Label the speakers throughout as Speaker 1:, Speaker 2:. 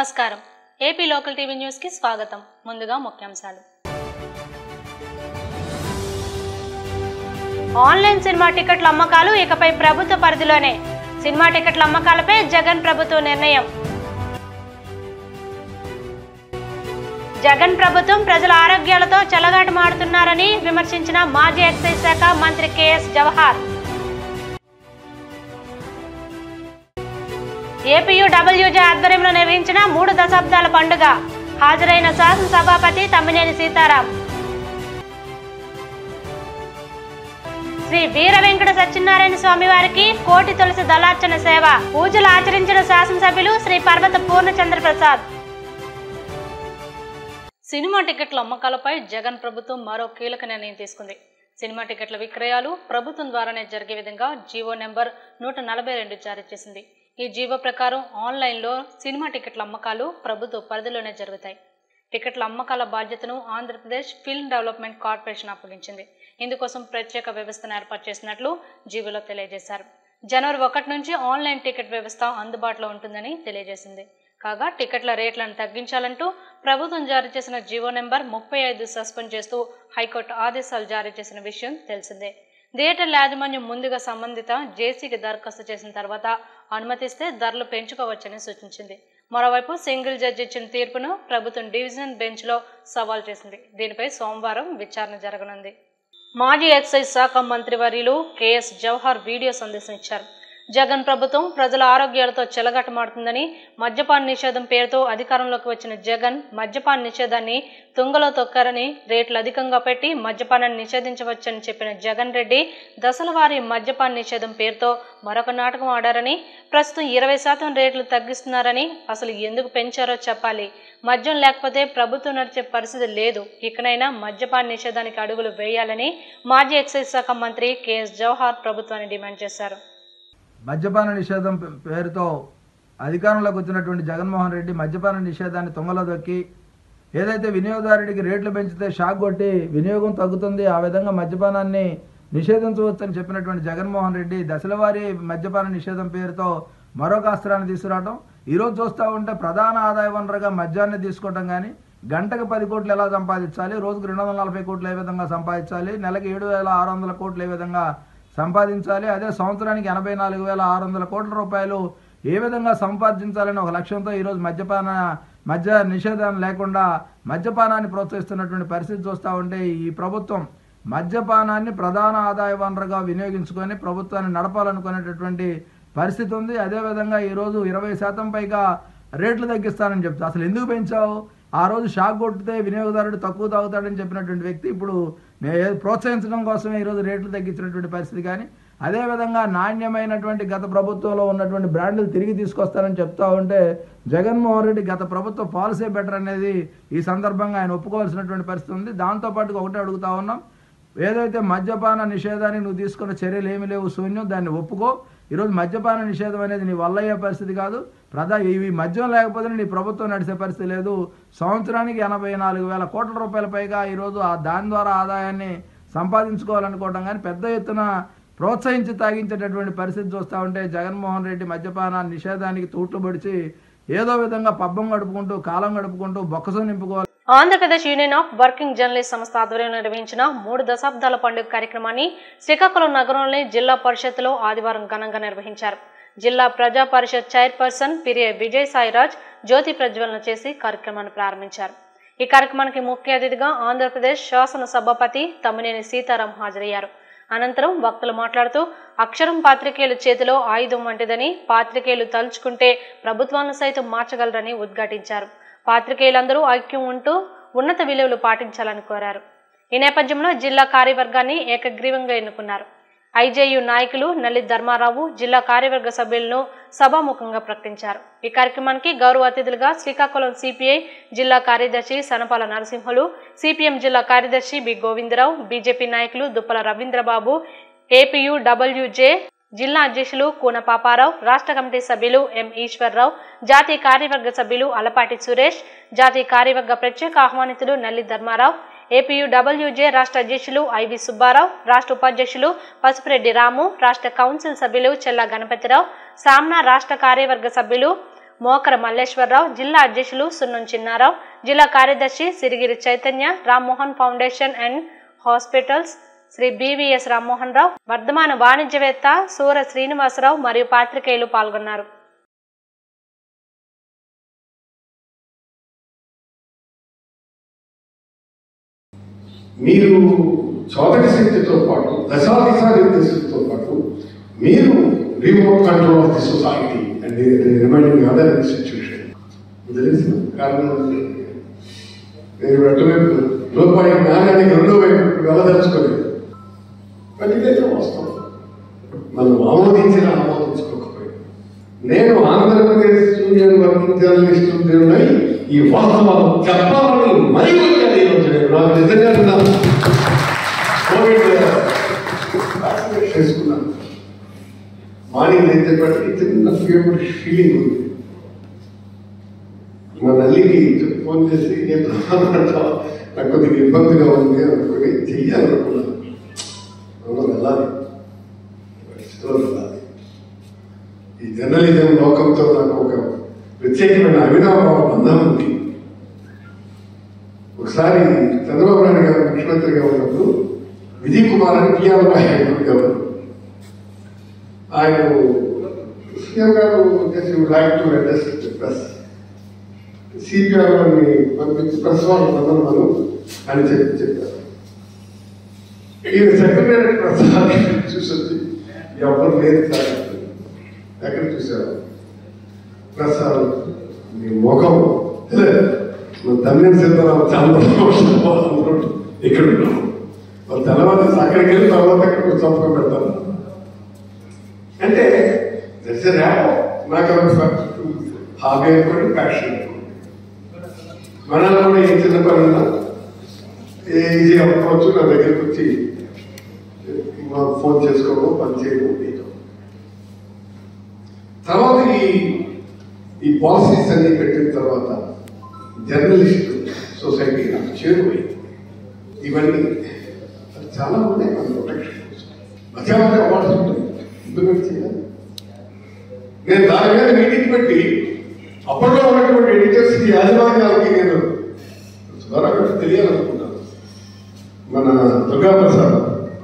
Speaker 1: నమస్కారం AP local TV news కి స్వాగతం ముందుగా ముఖ్యాంశాలు ఆన్లైన్ సినిమా టికెట్ల అమ్మకాలు ఇకపై ప్రభుత్వ పరిధిలోనే సినిమా టికెట్ల అమ్మకాలపై జగన్ ప్రభుత్వ నిర్ణయం జగన్ ప్రభుత్వం ప్రజల ఆరోగ్యాలతో చెలగాటమాడుతున్నారని విమర్శించిన మాజీ ఎక్సైజ్ శాఖ మంత్రి కెఎస్ జవహార్ ఏపీయూడబ్ల్యూజే ఆధ్వర్యంలో నిర్వహించిన మూడు దశాబ్దాల పండుగ హాజరైన శాసనసభాపతి తమ్మినేని సీతారాం శ్రీ వీర వెంకట సత్యనారాయణ స్వామి వారికి కోటి తులసి దళార్చన సేవ పూజలు ఆచరించిన శాసనసభ్యులు శ్రీ పర్వత పూర్ణచంద్ర ప్రసాద్ సినిమా టికెట్ల అమ్మకాలపై జగన్ ప్రభుత్వం మరో కీలక నిర్ణయం తీసుకుంది సినిమా టికెట్ల విక్రయాలు ప్రభుత్వం ద్వారానే జరిగే విధంగా జీవో నెంబర్ నూట నలభై రెండు జారీ చేసింది ఈ జీవో ప్రకారం ఆన్లైన్లో సినిమా టికెట్ల అమ్మకాలు ప్రభుత్వ పరిధిలోనే జరుగుతాయి టికెట్ల అమ్మకాల బాధ్యతను ఆంధ్రప్రదేశ్ ఫిల్మ్ డెవలప్మెంట్ కార్పొరేషన్ అప్పగించింది ఇందుకోసం ప్రత్యేక వ్యవస్థను ఏర్పాటు చేసినట్లు జీవోలో తెలియజేశారు జనవరి ఒకటి నుంచి ఆన్లైన్ టికెట్ వ్యవస్థ అందుబాటులో ఉంటుందని తెలియజేసింది కాగా టికెట్ల రేట్లను తగ్గించాలంటూ ప్రభుత్వం జారీ చేసిన జీవో నెంబర్ ముప్పై ఐదు సస్పెండ్ చేస్తూ హైకోర్టు ఆదేశాలు జారీ చేసిన విషయం తెలిసిందే థియేటర్ల యాజమాన్యం ముందుగా సంబంధిత జేసీకి దరఖాస్తు చేసిన తర్వాత అనుమతిస్తే ధరలు పెంచుకోవచ్చని సూచించింది మరోవైపు సింగిల్ జడ్జి ఇచ్చిన తీర్పును ప్రభుత్వం డివిజన్ బెంచ్లో సవాల్ చేసింది దీనిపై సోమవారం విచారణ జరగనుంది మాజీ ఎక్సైజ్ శాఖ మంత్రి వర్యులు కెఎస్ జవహర్ వీడియో సందేశం ఇచ్చారు జగన్ ప్రభుత్వం ప్రజల ఆరోగ్యాలతో చెలగటమాడుతుందని మద్యపాన నిషేధం పేరుతో అధికారంలోకి వచ్చిన జగన్ మద్యపాన నిషేధాన్ని తుంగలో తొక్కారని రేట్లు అధికంగా పెట్టి మద్యపానాన్ని నిషేధించవచ్చని చెప్పిన జగన్ రెడ్డి దశలవారీ మద్యపాన నిషేధం పేరుతో మరొక నాటకం ఆడారని ప్రస్తుతం ఇరవై శాతం రేట్లు తగ్గిస్తున్నారని అసలు ఎందుకు పెంచారో చెప్పాలి మద్యం లేకపోతే ప్రభుత్వం నడిచే పరిస్థితి లేదు ఇకనైనా మద్యపాన నిషేధానికి అడుగులు వేయాలని మాజీ ఎక్సైజ్ శాఖ మంత్రి కెఎస్ జవహర్ ప్రభుత్వాన్ని డిమాండ్ చేశారు
Speaker 2: మద్యపాన నిషేధం పే- పేరుతో అధికారంలోకి వచ్చినటువంటి జగన్మోహన్ రెడ్డి మద్యపాన నిషేధాన్ని తొంగలో దొక్కి ఏదైతే వినియోగదారుడికి రేట్లు పెంచితే షాక్ కొట్టి వినియోగం తగ్గుతుంది ఆ విధంగా మద్యపానాన్ని నిషేధించవచ్చని చెప్పినటువంటి జగన్మోహన్ రెడ్డి దశలవారీ మద్యపాన నిషేధం పేరుతో మరొక అస్త్రాన్ని తీసుకురావడం ఈరోజు చూస్తూ ఉంటే ప్రధాన ఆదాయ వనరుగా మద్యాన్ని తీసుకోవడం కానీ గంటకు పది కోట్లు ఎలా సంపాదించాలి రోజుకు రెండు వందల నలభై కోట్లు ఏ విధంగా సంపాదించాలి నెలకి ఏడు వేల ఆరు వందల కోట్లు ఏ విధంగా సంపాదించాలి అదే సంవత్సరానికి ఎనభై నాలుగు వేల ఆరు వందల కోట్ల రూపాయలు ఏ విధంగా సంపాదించాలని ఒక లక్ష్యంతో ఈరోజు మద్యపాన మద్య నిషేధం లేకుండా మద్యపానాన్ని ప్రోత్సహిస్తున్నటువంటి పరిస్థితి చూస్తూ ఉంటే ఈ ప్రభుత్వం మద్యపానాన్ని ప్రధాన ఆదాయ వనరుగా వినియోగించుకొని ప్రభుత్వాన్ని నడపాలనుకునేటటువంటి పరిస్థితి ఉంది అదేవిధంగా ఈరోజు ఇరవై శాతం పైగా రేట్లు తగ్గిస్తానని చెప్తా అసలు ఎందుకు పెంచావు ఆ రోజు షాక్ కొట్టితే వినియోగదారుడు తక్కువ తాగుతాడని చెప్పినటువంటి వ్యక్తి ఇప్పుడు నే- ప్రోత్సహించడం కోసమే ఈరోజు రేట్లు తగ్గించినటువంటి పరిస్థితి కానీ అదేవిధంగా నాణ్యమైనటువంటి గత ప్రభుత్వంలో ఉన్నటువంటి బ్రాండ్లు తిరిగి తీసుకొస్తానని చెప్తా ఉంటే జగన్మోహన్ రెడ్డి గత ప్రభుత్వ పాలసీ బెటర్ అనేది ఈ సందర్భంగా ఆయన ఒప్పుకోవాల్సినటువంటి పరిస్థితి ఉంది దాంతోపాటు ఒకటే అడుగుతా ఉన్నాం ఏదైతే మద్యపాన నిషేధానికి నువ్వు తీసుకున్న చర్యలు ఏమీ లేవు శూన్యం దాన్ని ఒప్పుకో ఈరోజు మద్యపాన నిషేధం అనేది నీ వల్ల అయ్యే పరిస్థితి కాదు ప్రధా ఇవి మద్యం లేకపోతే నీ ప్రభుత్వం నడిచే పరిస్థితి లేదు సంవత్సరానికి ఎనభై నాలుగు వేల కోట్ల రూపాయల పైగా ఈరోజు ఆ దాని ద్వారా ఆదాయాన్ని సంపాదించుకోవాలనుకోవడం కానీ పెద్ద ఎత్తున ప్రోత్సహించి తాగించేటటువంటి పరిస్థితి చూస్తూ ఉంటే జగన్మోహన్ రెడ్డి మద్యపాన నిషేధానికి తూట్లు పొడిచి ఏదో విధంగా పబ్బం గడుపుకుంటూ కాలం గడుపుకుంటూ బొక్కసం నింపుకోవాలి
Speaker 1: Andhra Pradesh union of working journalist సంస్థ ఆధ్వర్యంలో నిర్వహించిన మూడు దశాబ్దాల పండుగ కార్యక్రమాన్ని శ్రీకాకుళం నగరంలోని జిల్లా పరిషత్లో ఆదివారం ఘనంగా నిర్వహించారు జిల్లా ప్రజా పరిషత్ చైర్పర్సన్ పిరియే విజయ్ సాయిరాజ్ జ్యోతి ప్రజ్వలన చేసి కార్యక్రమాన్ని ప్రారంభించారు ఈ కార్యక్రమానికి ముఖ్య అతిథిగా ఆంధ్రప్రదేశ్ శాసన సభాపతి తమ్మినేని సీతారాం హాజరయ్యారు అనంతరం వక్తలు మాట్లాడుతూ అక్షరం పాత్రికేయుల చేతిలో ఆయుధం వంటిదని పాత్రికేయులు తలుచుకుంటే ప్రభుత్వాలను సైతం మార్చగలరని ఉద్ఘాటించారు పాత్రికేయులందరూ ఐక్యం ఉంటూ ఉన్నత విలువలు పాటించాలని కోరారు ఈ నేపథ్యంలో జిల్లా కార్యవర్గాన్ని ఏకగ్రీవంగా ఎన్నుకున్నారు ఐజేయు నాయకులు నల్లి ధర్మారావు జిల్లా కార్యవర్గ సభ్యులను సభాముఖంగా ప్రకటించారు ఈ కార్యక్రమానికి గౌరవ అతిథులుగా శ్రీకాకుళం సిపిఐ జిల్లా కార్యదర్శి సనపాల నరసింహులు సిపిఎం జిల్లా కార్యదర్శి బి గోవిందరావు బీజేపీ నాయకులు దుప్పల రవీంద్రబాబు ఏపీయు డబ్ల్యూజే జిల్లా అధ్యక్షులు కూన పాపారావు రాష్ట్ర కమిటీ సభ్యులు ఎం ఈశ్వర్రావు జాతీయ కార్యవర్గ సభ్యులు అలపాటి సురేష్ జాతీయ కార్యవర్గ ప్రత్యేక ఆహ్వానితులు నల్లి ధర్మారావు ఏపీయు డబ్ల్యూజే రాష్ట్ర అధ్యక్షులు ఐవి సుబ్బారావు రాష్ట్ర ఉపాధ్యక్షులు పసుపురెడ్డి రాము రాష్ట్ర కౌన్సిల్ సభ్యులు చెల్లా గణపతిరావు సామ్నా రాష్ట్ర కార్యవర్గ సభ్యులు మోకర మల్లేశ్వరరావు జిల్లా అధ్యక్షులు సున్నం చిన్నారావు జిల్లా కార్యదర్శి Sirigiri Chaitanya Rammohan foundation and hospitals Shri BVS Rammohan Rao వర్ధమాన వాణిజ్యవేత్త సూర శ్రీనివాసరావు మరియు పాత్రికేయులు పాల్గొన్నారు
Speaker 3: మీరు చోదక శక్తితో పాటు దశాదిశా నిర్దేశంతో పాటు మీరు remote control of the society and reminding other institution తెలిసిన కారణం నేను అటువైపు రూపాయి జ్ఞానానికి రెండో వైపు వెళ్ళదలుచుకోలేదు కానీ ఇదైతే వాస్తవం మనం ఆమోదించిన ఆమోదించుకోకపోయినా నేను ఆంధ్రప్రదేశ్ యూనియన్ వర్కింగ్ జర్నలిస్ట్ ఉన్నాయి ఈ వాస్తవాలు చెప్పాలని మరీ వచ్చాను ఈరోజు నేను నాకు నిజంగా నా కోవిడ్ వ్యాక్సినేషన్ చేసుకున్నాను మార్నింగ్ లేచేపటికి చిన్న ఫీవర్ ఫీలింగ్ ఉంది మా నల్లికి ఫోన్ చేసి నేను నాకు కొద్దిగా ఇబ్బందిగా ఉంది అనుకుని చెయ్యాలనుకున్నాను అవును వెళ్ళాలి పరిస్థితిలో వెళ్ళాలి ఈ జర్నలిజం లోకంతో నాకు ఒక ప్రత్యేకమైన అవినాభావ బంధం ఉంది ఒకసారి చంద్రబాబు నాయుడు గారు ముఖ్యమంత్రిగా ఉన్నప్పుడు విజయ్ కుమార్ అని పిఆర్ గారు ఆయన సీఎం గారు వచ్చేసి like to address press CPR గారిని పంపించి ప్రెస్ వాళ్ళు మనం అని చెప్పి చెప్పారు ఈయన సెక్రటరీ ప్రసాద్ చూసింది ఎవరు లేదు సార్ ఎక్కడ చూశారు ప్రసాద్ మీ ముఖం మన తమిళ సీతారామ చంద్రబాబు ఇక్కడ ఉన్నాం వాళ్ళు తెల్లవారు అక్కడికి వెళ్ళి తర్వాత అక్కడ చంపకం పెడతారు అంటే దట్స్ నాకు హాబీ అనుకోండి ప్యాషన్ అనుకోండి మనలో కూడా ఏ చిన్న పని ఉన్నా ఈజీ అవ్వచ్చు నా దగ్గరికి వచ్చి మాకు ఫోన్ చేసుకోవడం పని చేయడం నీతో తర్వాత ఈ ఈ పాలసీస్ అన్ని పెట్టిన తర్వాత జర్నలిస్ట్ సొసైటీ నాకు చేరువైంది ఇవన్నీ అది చాలా ఉన్నాయి మన ప్రొటెక్షన్ మధ్యాహ్నం అవార్డ్స్ ఉంటుంది ఇంప్లిమెంట్ చేయాలి నేను దాని మీద మీటింగ్ పెట్టి అప్పట్లో ఉన్నటువంటి ఎడిటర్స్ కి యాజమాన్యాలకి నేను త్వరగా తెలియాలనుకున్నాను మన దుర్గా ప్రసాద్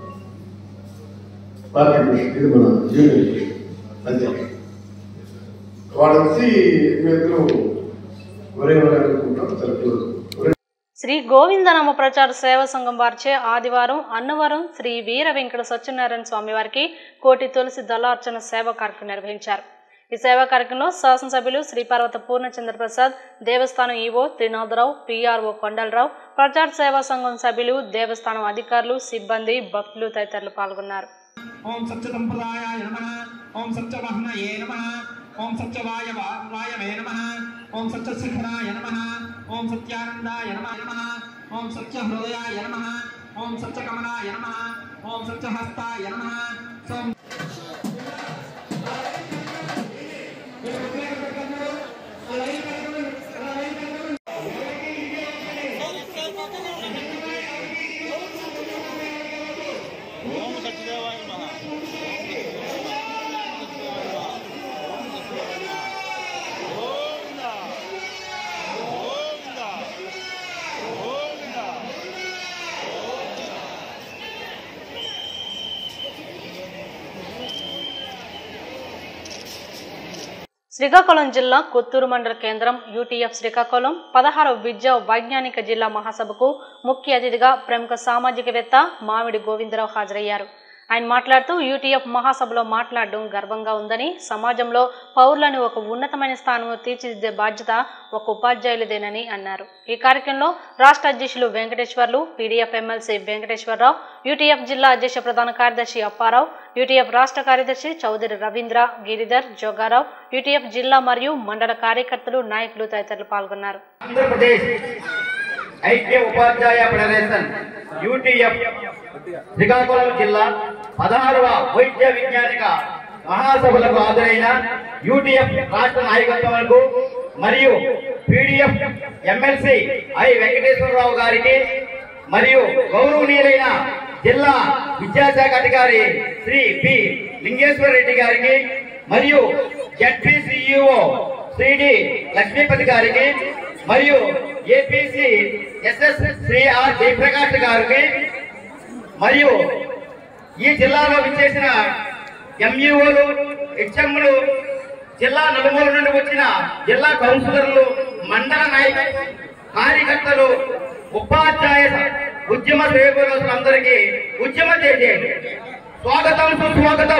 Speaker 3: పార్టీ మిషన్ ఇది మన యూనియన్ మిషన్ అధ్యక్షుడు వాడు వచ్చి మేము ఒరే ఒరే అనుకుంటాం చాలా క్లోజ్ ఒరే
Speaker 1: శ్రీ గోవిందనామ ప్రచార సేవా సంఘం వారిచే ఆదివారం అన్నవరం శ్రీ వీర వెంకట సత్యనారాయణ స్వామి వారికి కోటి తులసి దళార్చన సేవా కార్యక్రమం నిర్వహించారు ఈ సేవా కార్యక్రమంలో శాసనసభ్యులు శ్రీపార్వత పూర్ణచంద్ర ప్రసాద్ దేవస్థానం ఈవో త్రినాథరావు పిఆర్ఓ కొండలరావు ప్రచార సేవా సంఘం సభ్యులు దేవస్థానం అధికారులు సిబ్బంది భక్తులు తదితరులు పాల్గొన్నారు
Speaker 4: ఓం సత్యసంప్రదాయాయ నమ ఓం సత్యవాహనయే నమ ఓం సత్యవాయ వాయవే నమ ఓం సత్యశిఖరాయ నమ ఓం సత్యానందాయ నమ నమ ఓం సత్యహృదయాయ నమ ఓం సత్యకమలాయ నమ ఓం సత్యహస్తాయ నమ ఓం
Speaker 1: శ్రీకాకుళం జిల్లా కొత్తూరు మండల కేంద్రం యూటీఎఫ్ శ్రీకాకుళం పదహారవ విద్యా వైజ్ఞానిక జిల్లా మహాసభకు ముఖ్య అతిథిగా ప్రముఖ సామాజికవేత్త మామిడి గోవిందరావు హాజరయ్యారు ఆయన మాట్లాడుతూ యూటీఎఫ్ మహాసభలో మాట్లాడడం గర్వంగా ఉందని సమాజంలో పౌరులను ఒక ఉన్నతమైన స్థానంలో తీర్చిదిద్దే బాధ్యత ఒక ఉపాధ్యాయులదేనని అన్నారు ఈ కార్యక్రమంలో రాష్ట్ర అధ్యక్షులు Venkateswarlu PDF MLC Venkateswara Rao UTF జిల్లా అధ్యక్ష ప్రధాన కార్యదర్శి అప్పారావు యూటీఎఫ్ రాష్ట్ర కార్యదర్శి చౌదరి రవీంద్ర గిరిధర్ జోగారావు యూటీఎఫ్ జిల్లా మరియు మండల కార్యకర్తలు నాయకులు తదితరులు పాల్గొన్నారు
Speaker 5: ఆంధ్రప్రదేశ్ ఐక్య ఉపాధ్యాయ ఫెడరేషన్ యూటీఎఫ్ శ్రీకాకుళం జిల్లా పదహారవ వైద్య విజ్ఞానిక మహాసభలకు హాజరైన యూటీఎఫ్ రాష్ట్ర నాయకత్వాలకు మరియు పీడీఎఫ్ ఎమ్మెల్సీ ఐ వెంకటేశ్వరరావు గారికి మరియు గౌరవనీయులైన జిల్లా విద్యాశాఖ అధికారి శ్రీ పి లింగేశ్వర రెడ్డి గారికి మరియు జడ్పీ సిఇఓ శ్రీడి లక్ష్మీపతి గారికి మరియు APC SS Shri R Jayaprakash గారికి మరియు ఈ జిల్లాలో విచ్చేసిన ఎంఈఓలు హెచ్ఎంలు జిల్లా నలుమూల నుండి వచ్చిన జిల్లా కౌన్సిలర్లు మండల నాయక కార్యకర్తలు ఉపాధ్యాయ ఉద్యమ సేవకులందరికీ ఉద్యమ చేయండి స్వాగతం సుస్వాగతం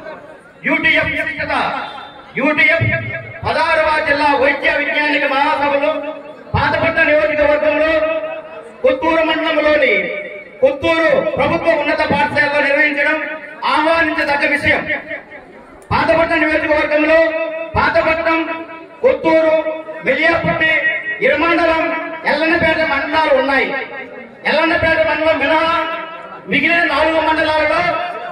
Speaker 5: యూటీఎఫ్ విశిష్టత యూటీఎఫ్ పదహారవ జిల్లా వైద్య విజ్ఞానిక మహాసభలు పాతపట్న నియోజకవర్గంలో కొత్తూరు మండలంలోని కొత్తూరు ప్రభుత్వ ఉన్నత పాఠశాలలో నిర్వహించడం ఆహ్వానించదగ్గ విషయం పాతపట్నం నియోజకవర్గంలో పాతపట్నం కొత్తూరు మెలియాపట్టి ఇరమండలం ఎల్లన్నపేట మండలాలు ఉన్నాయి ఎల్లన్నపేట మండలం మినహా మిగిలిన నాలుగు మండలాలలో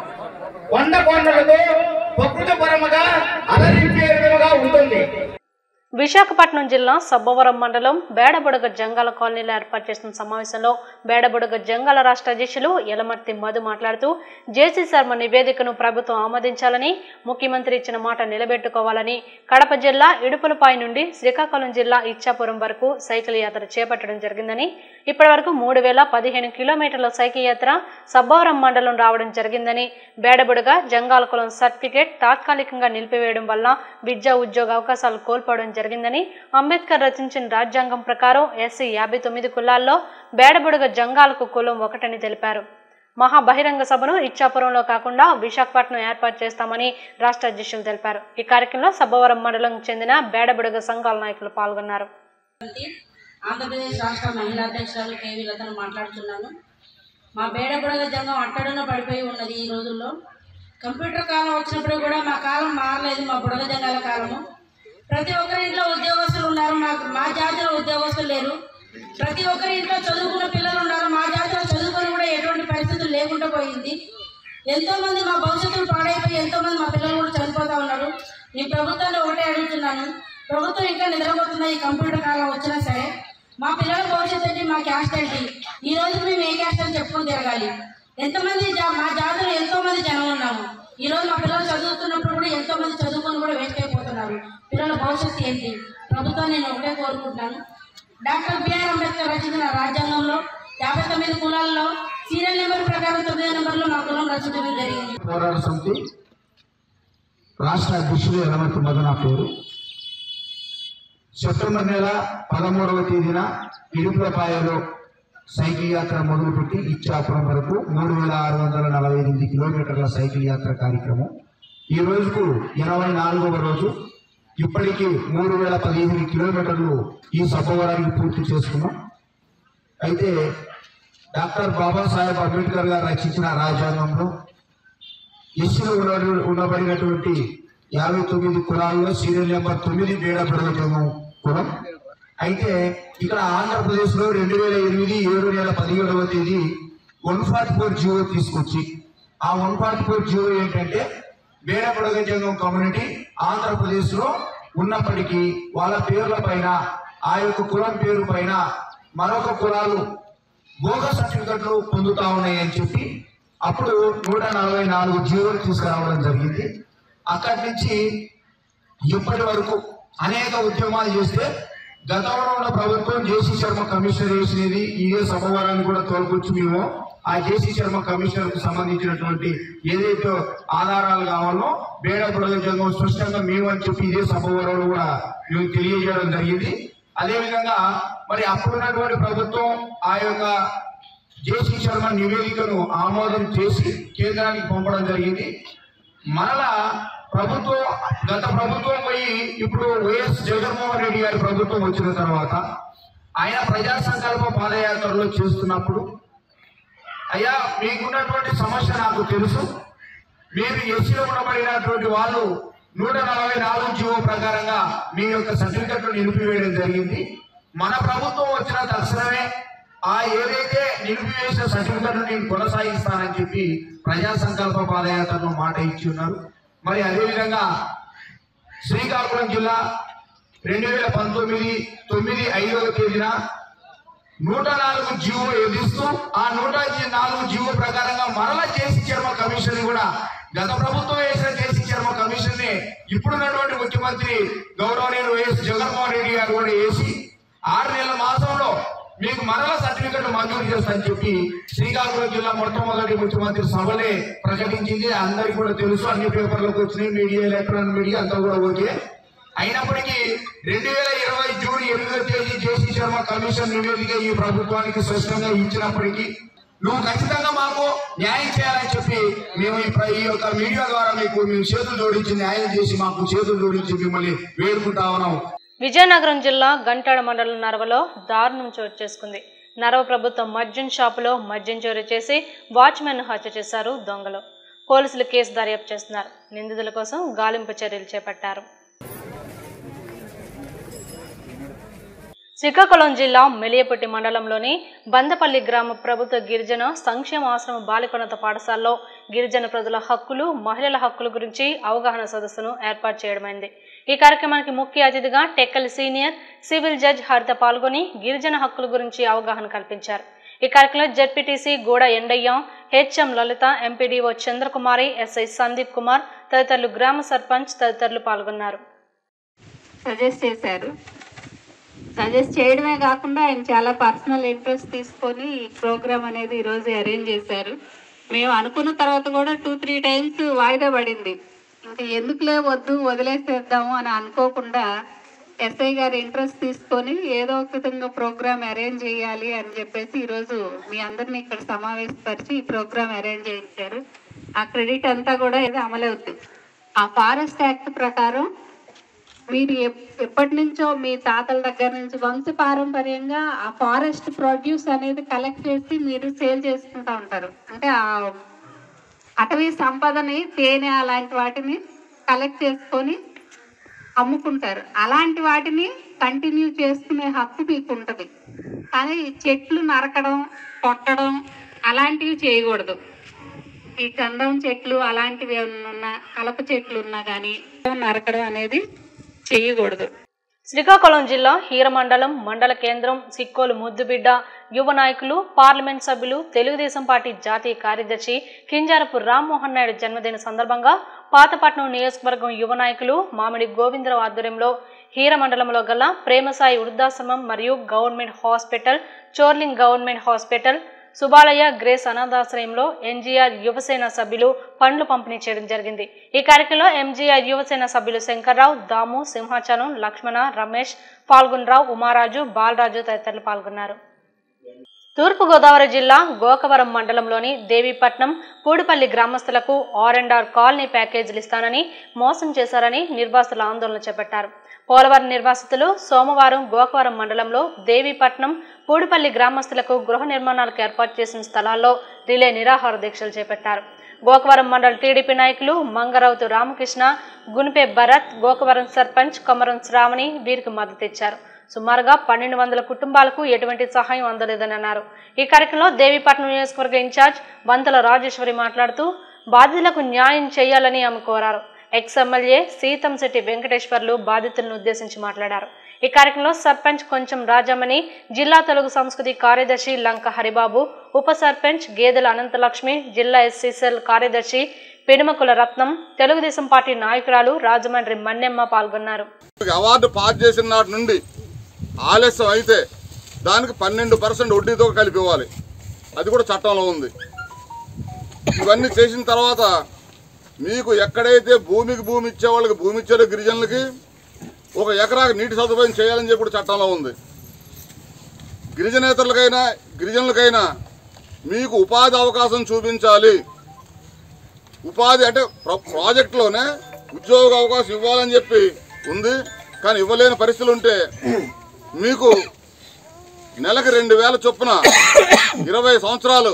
Speaker 5: కొండ కొండలతో ప్రకృతి పరముగా అలరించే విధముగా ఉంటుంది
Speaker 1: విశాఖపట్నం జిల్లా సబ్బవరం మండలం బేడబుడగ జంగాల కాలనీలో ఏర్పాటు చేసిన సమావేశంలో బేడబుడగ జంగాల రాష్ట్ర అధ్యక్షులు యలమర్తి మధు మాట్లాడుతూ జేసీ శర్మ నివేదికను ప్రభుత్వం ఆమోదించాలని ముఖ్యమంత్రి ఇచ్చిన మాట నిలబెట్టుకోవాలని కడప జిల్లా ఇడుపులపాయ నుండి శ్రీకాకుళం జిల్లా ఇచ్చాపురం వరకు సైకిల్ యాత్ర చేపట్టడం జరిగిందని ఇప్పటివరకు మూడు వేల పదిహేను కిలోమీటర్ల సైకిల్ యాత్ర సబ్బవరం మండలం రావడం జరిగిందని బేడబుడగ జంగాల కులం సర్టిఫికేట్ తాత్కాలికంగా నిలిపివేయడం వల్ల విద్యా ఉద్యోగ అవకాశాలు కోల్పోవడం జరిగిందని అంబేద్కర్ రచించిన రాజ్యాంగం ప్రకారం ఎస్సీ యాభై తొమ్మిది కులాల్లో బేడబుడగ జంగాలకు కులం ఒకటని తెలిపారు మహా బహిరంగ సభను ఇచ్చాపురంలో కాకుండా విశాఖపట్నం ఏర్పాటు చేస్తామని రాష్ట్ర అధ్యక్షులు తెలిపారు ఈ కార్యక్రమంలో సబ్బవరం మండలం చెందిన బేడబుడగ సంఘాల నాయకులు పాల్గొన్నారు
Speaker 6: ఆంధ్రప్రదేశ్ రాష్ట్ర మహిళా అధ్యక్షురాలు కేవీ లతను మాట్లాడుతున్నాను మా బేడబుడగ జంగం అట్టడున పడిపోయి ఉన్నది ఈ రోజుల్లో కంప్యూటర్ కాలం వచ్చినప్పుడు కూడా మా కాలం మారలేదు మా బుడగ జంగాల కాలము ప్రతి ఒక్కరి ఇంట్లో ఉద్యోగస్తులు ఉన్నారు మాకు మా జాతిలో ఉద్యోగస్తులు లేరు ప్రతి ఒక్కరి ఇంట్లో చదువుకున్న పిల్లలు ఉన్నారు మా జాతిలో చదువుకొని కూడా ఎటువంటి పరిస్థితులు లేకుండా పోయింది ఎంతో మంది మా భవిష్యత్తులు పాడైపోయి ఎంతో మంది మా పిల్లలు కూడా చనిపోతా ఉన్నారు ఈ ప్రభుత్వాన్ని ఒకటే అడుగుతున్నాను ప్రభుత్వం ఇంకా నిద్రపోతున్న ఈ కంప్యూటర్ కాలం వచ్చినా సరే మా పిల్లల భవిష్యత్తు ఏంటి మా క్యాస్ట్ ఏంటి ఈ రోజు మేము ఏ క్యాస్ట్ అని చెప్పుకొని తిరగాలి ఎంతమంది జా- మా జాతిలో ఎంతో మంది జనం ఉన్నాము ఈ రోజు మా పిల్లలు చదువుతున్నప్పుడు కూడా ఎంతో మంది చదువుకొని కూడా వేస్ట్ అయిపోతున్నారు పిల్లల భవిష్యత్తు ఏంటి ప్రభుత్వాన్ని నేను ఒకటే కోరుకుంటున్నాను డాక్టర్ బిఆర్ అంబేద్కర్ రచించిన రాజ్యాంగంలో యాభై తొమ్మిది కులాల్లో సీరియల్ నెంబర్ ప్రకారం తొమ్మిదో నెంబర్లో మా కులం రచించడం జరిగింది
Speaker 7: పోరాట సమితి రాష్ట్ర అధ్యక్షుడు యలమర్తి మధు నా పేరు సెప్టెంబర్ నెల పదమూడవ తేదీన ఇరుపులపాయలో సైకిల్ యాత్ర మొదలుపెట్టి ఇచ్చాపురం వరకు మూడు వేల ఆరు వందల నలభై ఎనిమిది కిలోమీటర్ల సైకిల్ యాత్ర కార్యక్రమం ఈ రోజుకు ఇరవై నాలుగవ రోజు ఇప్పటికీ మూడు వేల పదిహేను కిలోమీటర్లు ఈ సభవరానికి పూర్తి చేసుకున్నాం అయితే డాక్టర్ బాబాసాహెబ్ అంబేద్కర్ గారు రచించిన రాజ్యాంగంలో ఎస్సీలో ఉన్న ఉండబడినటువంటి యాభై తొమ్మిది కులాల్లో సీరియల్ నెంబర్ తొమ్మిది బేడ ప్రయోజనం కులం అయితే ఇక్కడ ఆంధ్రప్రదేశ్ లో రెండు వేల ఎనిమిది ఏడు నెల పదిహేడవ తేదీ వన్ ఫార్టీ ఫోర్ జీవో తీసుకొచ్చి ఆ వన్ ఫార్టీ ఫోర్ జీవో ఏంటంటే బేడ ప్రయోజనం కమ్యూనిటీ ఆంధ్రప్రదేశ్ లో ఉన్నప్పటికీ వాళ్ళ పేర్ల పైన ఆ యొక్క కులం పేరు పైన మరొక కులాలు భోగ సర్టిఫికెట్లు పొందుతా ఉన్నాయని చెప్పి అప్పుడు నూట నలభై నాలుగు జీవోలు తీసుకురావడం జరిగింది అక్కడి నుంచి ఇప్పటి వరకు అనేక ఉద్యమాలు చేస్తే గతంలో ఉన్న ప్రభుత్వం జేసీ శర్మ కమిషనర్ వేసినది ఇదే సభవరాన్ని కూడా తోలుకొచ్చి మేము ఆ జేసీ శర్మ కమిషనర్ కు సంబంధించినటువంటి ఏదైతే ఆధారాలు కావాలో బేడ ప్రయోజనం స్పష్టంగా మేము అని చెప్పి ఇదే సభవరంలో కూడా మేము తెలియజేయడం జరిగింది అదేవిధంగా మరి అప్పుడున్నటువంటి ప్రభుత్వం ఆ యొక్క జేసీ శర్మ నివేదికను ఆమోదం చేసి కేంద్రానికి పంపడం జరిగింది మరలా ప్రభుత్వం గత ప్రభుత్వం పోయి ఇప్పుడు వైఎస్ జగన్మోహన్ రెడ్డి గారి ప్రభుత్వం వచ్చిన తర్వాత ఆయన ప్రజా సంకల్ప పాదయాత్రలో చేస్తున్నప్పుడు అయ్యా మీకున్నటువంటి సమస్య నాకు తెలుసు మీరు ఎస్సీలో ఉండబడినటువంటి వాళ్ళు నూట నలభై నాలుగు జీవో ప్రకారంగా మీ యొక్క సర్టిఫికెట్లు నిలిపివేయడం జరిగింది మన ప్రభుత్వం వచ్చిన తక్షణమే ఆ ఏదైతే నిలిపివేసిన సర్టిఫికెట్లు నేను కొనసాగిస్తానని చెప్పి ప్రజా సంకల్ప పాదయాత్రలో మాట ఇచ్చి ఉన్నారు మరి అదేవిధంగా శ్రీకాకుళం జిల్లా రెండు వేల పంతొమ్మిది తొమ్మిది ఐదవ తేదీన నూట నాలుగు జీవో ఎదిస్తూ ఆ నూట నాలుగు జీవో ప్రకారంగా మరలా జేసీ చర్మ కమిషన్ కూడా గత ప్రభుత్వం వేసిన జేసీ చర్మ కమిషన్ ని ఇప్పుడున్నటువంటి ముఖ్యమంత్రి ముఖ్యమంత్రి గౌరవనీయులు వైఎస్ జగన్మోహన్ రెడ్డి గారు కూడా వేసి ఆరు నెలల మాసంలో మీకు మరల సర్టిఫికెట్ మంజూరు చేస్తానని చెప్పి శ్రీకాకుళం జిల్లా మొట్టమొదటి ముఖ్యమంత్రి సభలే ప్రకటించింది అందరికీ కూడా తెలుసు అన్ని పేపర్లకు వచ్చినాయి మీడియా ఎలక్ట్రానిక్ మీడియా అంతా కూడా ఓకే అయినప్పటికీ రెండు వేల ఇరవై జూన్ ఎనిమిదో తేదీ జేసీ శర్మ కమిషన్ నివేదిక ఈ ప్రభుత్వానికి స్పష్టంగా ఇచ్చినప్పటికీ నువ్వు ఖచ్చితంగా మాకు న్యాయం చేయాలని చెప్పి మేము ఈ ప్ర- ఈ యొక్క మీడియా ద్వారా మీకు మేము చేతులు జోడించి న్యాయం చేసి మాకు చేతులు జోడించి మిమ్మల్ని వేడుకుంటా ఉన్నాం
Speaker 1: విజయనగరం జిల్లా గంటాడ మండలం నరవలో దారుణం చోటు చేసుకుంది నరవ ప్రభుత్వం మద్యం షాపులో మద్యం చోరీ చేసి వాచ్మెన్ హత్య చేశారు దొంగలు పోలీసులు కేసు దర్యాప్తు చేస్తున్నారు నిందితుల కోసం గాలింపు చర్యలు చేపట్టారు శ్రీకాకుళం జిల్లా మెలియపట్టి మండలంలోని బందపల్లి గ్రామ ప్రభుత్వ గిరిజన సంక్షేమ ఆశ్రమ బాలికోన్నత పాఠశాలలో గిరిజన ప్రజల హక్కులు మహిళల హక్కుల గురించి అవగాహన సదస్సును ఏర్పాటు చేయడమైంది ఈ కార్యక్రమానికి ముఖ్య అతిథిగా టెక్కలి సీనియర్ సివిల్ జడ్జ్ హరిత పాల్గొని గిరిజన హక్కుల గురించి అవగాహన కల్పించారు ఈ కార్యక్రమంలో ZPTC Guda Endaiah HM Lalitha MPDO Chandrakumari SI Sandeep Kumar తదితరులు గ్రామ సర్పంచ్ తదితరులు పాల్గొన్నారు
Speaker 8: సజెస్ట్ చేశారు సజెస్ట్ చేయడమే కాకుండా ఆయన చాలా పర్సనల్ ఇంట్రెస్ట్ తీసుకొని ఈ ప్రోగ్రామ్ అనేది ఈరోజు అరేంజ్ చేశారు మేము అనుకున్న తర్వాత కూడా టూ త్రీ టైమ్స్ వాయిదా పడింది ఇంకా ఎందుకులే వద్దు వదిలేసేద్దాము అని అనుకోకుండా ఎస్ఐ గారు ఇంట్రెస్ట్ తీసుకొని ఏదో ఒక విధంగా ప్రోగ్రామ్ అరేంజ్ చేయాలి అని చెప్పేసి ఈరోజు మీ అందరినీ ఇక్కడ సమావేశపరిచి ఈ ప్రోగ్రామ్ అరేంజ్ చేయించారు ఆ క్రెడిట్ అంతా కూడా ఇది అమలవుతుంది ఆ ఫారెస్ట్ యాక్ట్ ప్రకారం మీరు ఎప్- ఎప్పటి నుంచో మీ తాతల దగ్గర నుంచి వంశ పారంపర్యంగా ఆ ఫారెస్ట్ ప్రొడ్యూస్ అనేది కలెక్ట్ చేసి మీరు సేల్ చేసుకుంటా ఉంటారు అంటే ఆ అటవీ సంపదని తేనె అలాంటి వాటిని కలెక్ట్ చేసుకొని అమ్ముకుంటారు అలాంటి వాటిని కంటిన్యూ చేసుకునే హక్కు మీకు ఉంటుంది కానీ ఈ చెట్లు నరకడం కొట్టడం అలాంటివి చేయకూడదు ఈ చందం చెట్లు అలాంటివి ఏమన్నా ఉన్నా కలప చెట్లు ఉన్నా కానీ నరకడం అనేది చేయకూడదు
Speaker 1: శ్రీకాకుళం జిల్లా హీరమండలం మండల కేంద్రం సిక్కోలు ముద్దుబిడ్డ యువ నాయకులు పార్లమెంట్ సభ్యులు తెలుగుదేశం పార్టీ జాతీయ కార్యదర్శి కింజారపు రామ్మోహన్ నాయుడు జన్మదిన సందర్భంగా పాతపట్నం నియోజకవర్గం యువ నాయకులు మామిడి గోవిందరావు ఆధ్వర్యంలో హీరమండలంలో గల ప్రేమసాయి వృద్ధాశ్రమం మరియు గవర్నమెంట్ హాస్పిటల్ చోర్లింగ్ గవర్నమెంట్ హాస్పిటల్ సుబాలయ్య గ్రేస్ అనాథాశ్రయంలో ఎన్జీఆర్ యువసేన సభ్యులు పండ్లు పంపిణీ చేయడం జరిగింది ఈ కార్యక్రమంలో ఎంజీఆర్ యువసేన సభ్యులు శంకర్రావు దాము సింహాచలం లక్ష్మణ రమేష్ పాల్గొనరావు ఉమారాజు బాలరాజు తదితరులు పాల్గొన్నారు తూర్పుగోదావరి జిల్లా గోకవరం మండలంలోని దేవీపట్నం పూడిపల్లి గ్రామస్తులకు ఆర్ అండ్ ఆర్ కాలనీ ప్యాకేజీలు ఇస్తానని మోసం చేశారని నిర్వాసితులు ఆందోళన చేపట్టారు పోలవరం నిర్వాసితులు సోమవారం గోకవరం మండలంలో దేవీపట్నం పూడిపల్లి గ్రామస్తులకు గృహ నిర్మాణాలకు ఏర్పాటు చేసిన స్థలాల్లో రిలే నిరాహార దీక్షలు చేపట్టారు గోకవరం మండల టీడీపీ నాయకులు మంగరౌతు రామకృష్ణ గునిపే భరత్ గోకవరం సర్పంచ్ కొమరం శ్రావణి వీరికి మద్దతు ఇచ్చారు సుమారుగా పన్నెండు వందల కుటుంబాలకు ఎటువంటి సహాయం అందలేదని అన్నారు ఈ కార్యక్రమంలో దేవీపట్నం నియోజకవర్గ ఇన్ఛార్జ్ బంతల రాజేశ్వరి మాట్లాడుతూ బాధితులకు న్యాయం చేయాలని ఆమె కోరారు ఎక్స్ ఎమ్మెల్యే సీతంశెట్టి వెంకటేశ్వర్లు బాధితులను ఉద్దేశించి మాట్లాడారు ఈ కార్యక్రమంలో సర్పంచ్ కొంచెం రాజమణి జిల్లా తెలుగు సంస్కృతి కార్యదర్శి లంక హరిబాబు ఉప సర్పంచ్ గేదెల అనంతలక్ష్మి జిల్లా ఎస్సీసెల్ కార్యదర్శి పెనుమకుల రత్నం తెలుగుదేశం పార్టీ నాయకురాలు రాజమండ్రి మన్నెమ్మ పాల్గొన్నారు
Speaker 9: అవార్డు పాస్ చేసిన నాటి నుండి ఆలస్యం అయితే దానికి పన్నెండు పర్సెంట్ వడ్డీతో కలిపి ఇవ్వాలి అది కూడా చట్టంలో ఉంది ఇవన్నీ చేసిన తర్వాత మీకు ఎక్కడైతే భూమికి భూమి ఇచ్చే వాళ్ళకి భూమి ఇచ్చారో గిరిజనులకి ఒక ఎకరాకు నీటి సదుపాయం చేయాలని చెప్పి కూడా చట్టంలో ఉంది గిరిజనేతరులకైనా గిరిజనులకైనా మీకు ఉపాధి అవకాశం చూపించాలి ఉపాధి అంటే ప్ర- ప్రాజెక్టులోనే ఉద్యోగ అవకాశం ఇవ్వాలని చెప్పి ఉంది కానీ ఇవ్వలేని పరిస్థితులు ఉంటే మీకు నెలకి రెండు వేల చొప్పున ఇరవై సంవత్సరాలు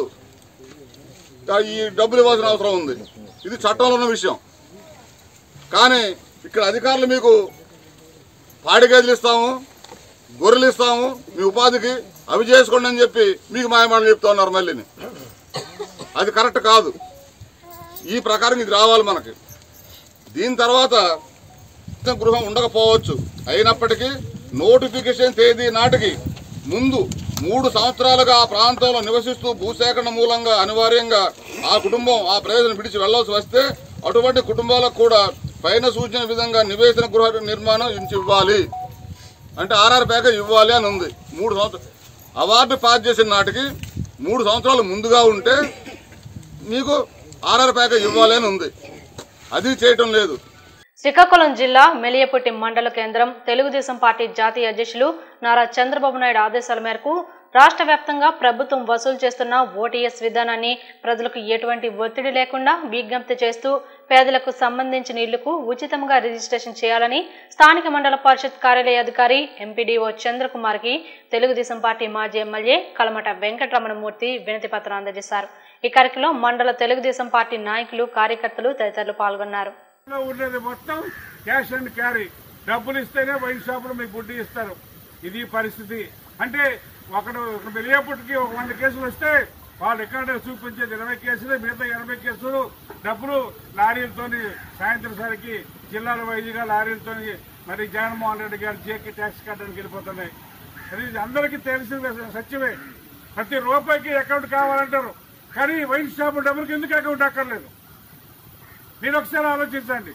Speaker 9: ఆ, ఈ డబ్బులు ఇవ్వాల్సిన అవసరం ఉంది ఇది చట్టంలో ఉన్న విషయం కానీ ఇక్కడ అధికారులు మీకు పాడి గదులు ఇస్తాము గొర్రెలు ఇస్తాము మీ ఉపాధికి అవి చేసుకోండి అని చెప్పి మీకు మాయమాటలు చెప్తా ఉన్నారు మళ్ళీని అది కరెక్ట్ కాదు ఈ ప్రకారం ఇది రావాలి మనకి దీని తర్వాత గృహం ఉండకపోవచ్చు అయినప్పటికీ నోటిఫికేషన్ తేదీ నాటికి ముందు మూడు సంవత్సరాలుగా ఆ ప్రాంతంలో నివసిస్తూ భూసేకరణ మూలంగా అనివార్యంగా ఆ కుటుంబం ఆ ప్రదేశం విడిచి వెళ్ళాల్సి వస్తే అటువంటి కుటుంబాలకు కూడా పైన సూచన విధంగా నివేశన గృహ నిర్మాణం ఇంచి ఇవ్వాలి అంటే ఆర్ఆర్ ప్యాకేజ్ ఇవ్వాలి అని ఉంది మూడు సంవత్సరాలు అవార్డు పాస్ చేసిన నాటికి మూడు సంవత్సరాలు ముందుగా ఉంటే మీకు ఆర్ఆర్ ప్యాకేజ్ ఇవ్వాలి అని ఉంది అది చేయటం లేదు
Speaker 1: శ్రీకాకుళం జిల్లా మెలియపుట్టి మండల కేంద్రం తెలుగుదేశం పార్టీ జాతీయ అధ్యక్షులు నారా చంద్రబాబు నాయుడు ఆదేశాల మేరకు రాష్ట్ర వ్యాప్తంగా ప్రభుత్వం వసూలు చేస్తున్న ఓటీఎస్ విధానాన్ని ప్రజలకు ఎటువంటి ఒత్తిడి లేకుండా విజ్ఞప్తి చేస్తూ పేదలకు సంబంధించిన ఇళ్లకు ఉచితంగా రిజిస్ట్రేషన్ చేయాలని స్థానిక మండల పరిషత్ కార్యాలయ అధికారి ఎంపీడీఓ చంద్రకుమార్కి తెలుగుదేశం పార్టీ మాజీ ఎమ్మెల్యే కలమట వెంకటరమణమూర్తి వినతి పత్రం అందజేశారు ఈ కార్యక్రమంలో మండల తెలుగుదేశం పార్టీ నాయకులు కార్యకర్తలు తదితరులు పాల్గొన్నారు
Speaker 10: లో ఉండేది మొత్తం క్యాష్ అండ్ క్యారీ డబ్బులు ఇస్తేనే వైన్ షాపులు మీకు గుడ్డి ఇస్తారు ఇది పరిస్థితి అంటే ఒకడు ఒక మిలియపుట్టికి ఒక వంద కేసులు వస్తే వాళ్ళు ఎక్కడ చూపించేది ఇరవై కేసులు మిగతా ఎనభై కేసులు డబ్బులు లారీలతోని సాయంత్రం సరికి జిల్లాల వైద్యుగా లారీలతోని మరి జగన్మోహన్ రెడ్డి గారు జేకి ట్యాక్స్ కట్టడానికి వెళ్ళిపోతున్నాయి అది అందరికీ తెలిసిన సత్యమే ప్రతి రూపాయికి అకౌంట్ కావాలంటారు కానీ వైన్ షాపు డబ్బులకి ఎందుకు అకౌంట్ అక్కర్లేదు మీరు ఒకసారి ఆలోచించండి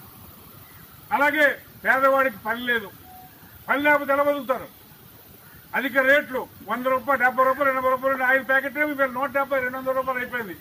Speaker 10: అలాగే పేదవాడికి పని లేదు పని లేకపోతే ఎలా బతుకుతారు అధిక రేట్లు వంద రూపాయలు డెబ్బై రూపాయలు ఎనభై రూపాయలు ఐదు ప్యాకెట్ మీరు నూట డెబ్బై రెండు వందల రూపాయలు అయిపోయింది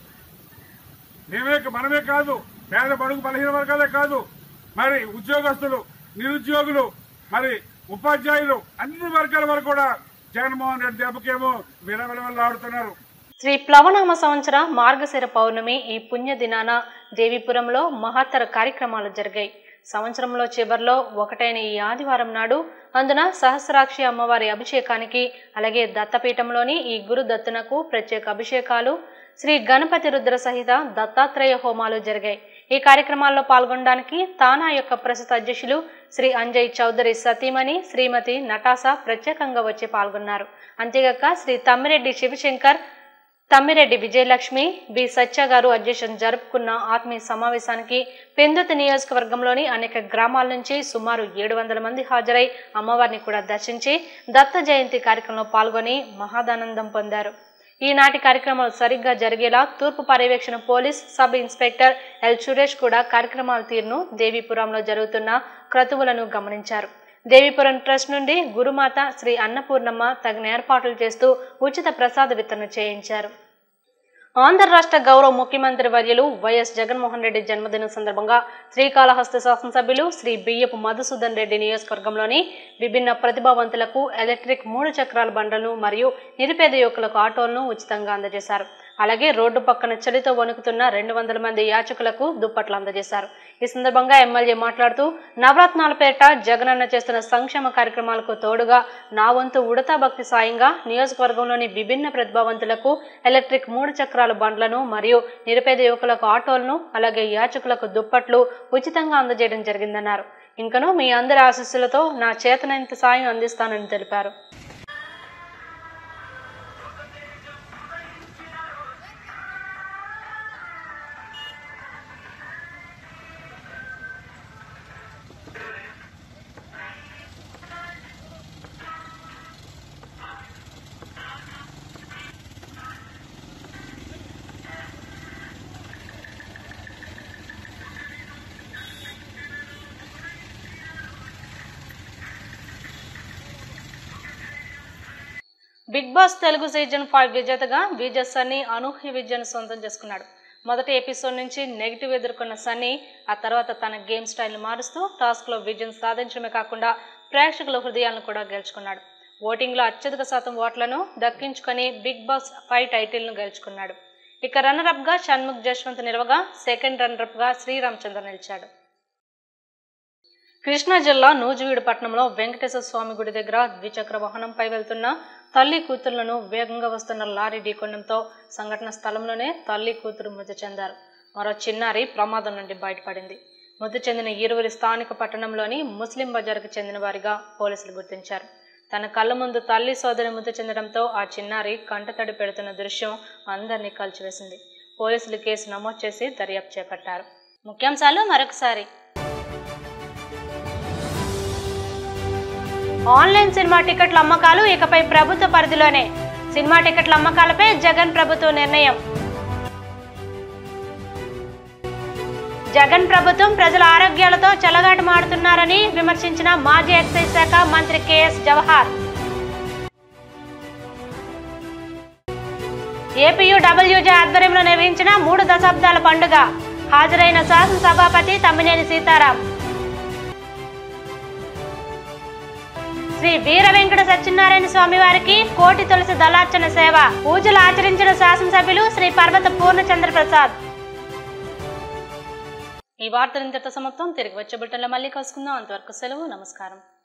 Speaker 10: మేమే మనమే కాదు పేద బడుగు బలహీన వర్గాలే కాదు మరి ఉద్యోగస్తులు నిరుద్యోగులు మరి ఉపాధ్యాయులు అన్ని వర్గాల వరకు కూడా జగన్మోహన్ రెడ్డి దెబ్బకేమో విలవిలవలాడుతున్నారు
Speaker 1: శ్రీ ప్లవనామ సంవత్సర మార్గశిర పౌర్ణమి ఈ పుణ్య దినాన దేవీపురంలో మహత్తర కార్యక్రమాలు జరిగాయి సంవత్సరంలో చివరిలో ఒకటైన ఈ ఆదివారం నాడు అందున సహస్రాక్షి అమ్మవారి అభిషేకానికి అలాగే దత్తపీఠంలోని ఈ గురు దత్తునకు ప్రత్యేక అభిషేకాలు శ్రీ గణపతి రుద్ర సహిత దత్తాత్రేయ హోమాలు జరిగాయి ఈ కార్యక్రమాల్లో పాల్గొనడానికి తానా యొక్క ప్రస్తుత అధ్యక్షులు శ్రీ అంజయ్ చౌదరి సతీమణి శ్రీమతి నటాసా ప్రత్యేకంగా వచ్చి పాల్గొన్నారు అంతేగాక శ్రీ తమ్మిరెడ్డి శివశంకర్ తమ్మిరెడ్డి విజయలక్ష్మి బి సత్య గారు అధ్యక్షం జరుపుకున్న ఆత్మీయ సమావేశానికి పెందుత నియోజకవర్గంలోని అనేక గ్రామాల నుంచి సుమారు ఏడు వందల మంది హాజరై అమ్మవారిని కూడా దర్శించి దత్త జయంతి కార్యక్రమంలో పాల్గొని మహాదానందం పొందారు ఈనాటి కార్యక్రమాలు సరిగ్గా జరిగేలా తూర్పు పర్యవేక్షణ police sub inspector L Suresh కూడా కార్యక్రమాల తీరును దేవీపురంలో జరుగుతున్న క్రతువులను గమనించారు దేవీపురం ట్రస్ట్ నుండి గురుమాత శ్రీ అన్నపూర్ణమ్మ తగిన ఏర్పాట్లు చేస్తూ ఉచిత ప్రసాద వితరణ చేయించారు ఆంధ్ర రాష్ట్ర గౌరవ ముఖ్యమంత్రి వర్యులు వైఎస్ జగన్మోహన్ రెడ్డి జన్మదినం సందర్భంగా శ్రీకాళహస్తి శాసనసభ్యులు శ్రీ బియ్యపు మధుసూదన్ రెడ్డి నియోజకవర్గంలోని విభిన్న ప్రతిభావంతులకు ఎలక్ట్రిక్ మూడు చక్రాల బండలను మరియు నిరుపేద యువకులకు ఆటోలను ఉచితంగా అందజేశారు అలాగే రోడ్డు పక్కన చలితో వణుకుతున్న రెండు వందల మంది యాచకులకు దుప్పట్లు అందజేశారు ఈ సందర్భంగా ఎమ్మెల్యే మాట్లాడుతూ నవరత్నాల పేరిట జగనన్న చేస్తున్న సంక్షేమ కార్యక్రమాలకు తోడుగా నా వంతు ఉడతా భక్తి సాయంగా నియోజకవర్గంలోని విభిన్న ప్రతిభావంతులకు ఎలక్ట్రిక్ మూడు చక్రాల బండ్లను మరియు నిరుపేద యువకులకు ఆటోలను అలాగే యాచకులకు దుప్పట్లు ఉచితంగా అందజేయడం జరిగిందన్నారు ఇంకను మీ అందరి ఆశీస్సులతో నా చేతనంత సాయం అందిస్తానని తెలిపారు big boss Telugu season five విజేతగా విజయ్ సన్నీ అనూహ్య విజయాన్ని సొంతం చేసుకున్నాడు మొదటి ఎపిసోడ్ నుంచి నెగిటివ్ ఎదుర్కొన్న సన్నీ ఆ తర్వాత తన గేమ్ స్టైల్ని మారుస్తూ టాస్క్లో విజయం సాధించడమే కాకుండా ప్రేక్షకుల హృదయాలను కూడా గెలుచుకున్నాడు ఓటింగ్లో అత్యధిక శాతం ఓట్లను దక్కించుకొని బిగ్ బాస్ ఫైవ్ టైటిల్ను గెలుచుకున్నాడు ఇక రన్నరప్గా షణ్ముఖ్ జశ్వంత్ నిలవగా సెకండ్ రన్నరప్గా శ్రీరామచంద్ర నిలిచాడు కృష్ణా జిల్లా నూజివీడు పట్టణంలో వెంకటేశ్వర స్వామి గుడి దగ్గర ద్విచక్ర వాహనంపై వెళ్తున్న తల్లి కూతురులను వేగంగా వస్తున్న లారీ ఢీకొనడంతో సంఘటన స్థలంలోనే తల్లి కూతురు మృతి చెందారు మరో చిన్నారి ప్రమాదం నుండి బయటపడింది మృతి చెందిన ఇరువురి స్థానిక పట్టణంలోని ముస్లిం బజార్కు చెందిన వారిగా పోలీసులు గుర్తించారు తన కళ్ళ ముందు తల్లి సోదరి మృతి చెందడంతో ఆ చిన్నారి కంటతడి పెడుతున్న దృశ్యం అందరినీ కలిచివేసింది పోలీసులు కేసు నమోదు చేసి దర్యాప్తు చేపట్టారు ముఖ్యాంశాలు మరొకసారి ఆన్లైన్ సినిమా టికెట్ల అమ్మకాలు ఇకపై ప్రభుత్వ పరిధిలోనే సినిమా టికెట్ల అమ్మకాలపై జగన్ ప్రభుత్వ నిర్ణయం జగన్ ప్రభుత్వం ప్రజల ఆరోగ్యాలతో చెలగాటమాడుతున్నారని విమర్శించిన మాజీ ఎక్సైజ్ శాఖ మంత్రి కెఎస్ జవహార్ ఏపీయూడబ్ల్యూజే ఆధ్వర్యంలో నిర్వహించిన మూడు దశాబ్దాల పండుగ హాజరైన శాసనసభాపతి తమ్మినేని సీతారాం శ్రీ వీర వెంకట సత్యనారాయణ స్వామి వారికి కోటి తులసి దళార్చన సేవ పూజలు ఆచరించిన శాసనసభ్యులు శ్రీ పర్వత పూర్ణచంద్ర ప్రసాద్ ఈ వార్తలు ఇంతటితో సమాప్తం తిరిగి వచ్చే బుట్టలో మళ్ళీ కలుసుకుందాం అంతవరకు సెలవు నమస్కారం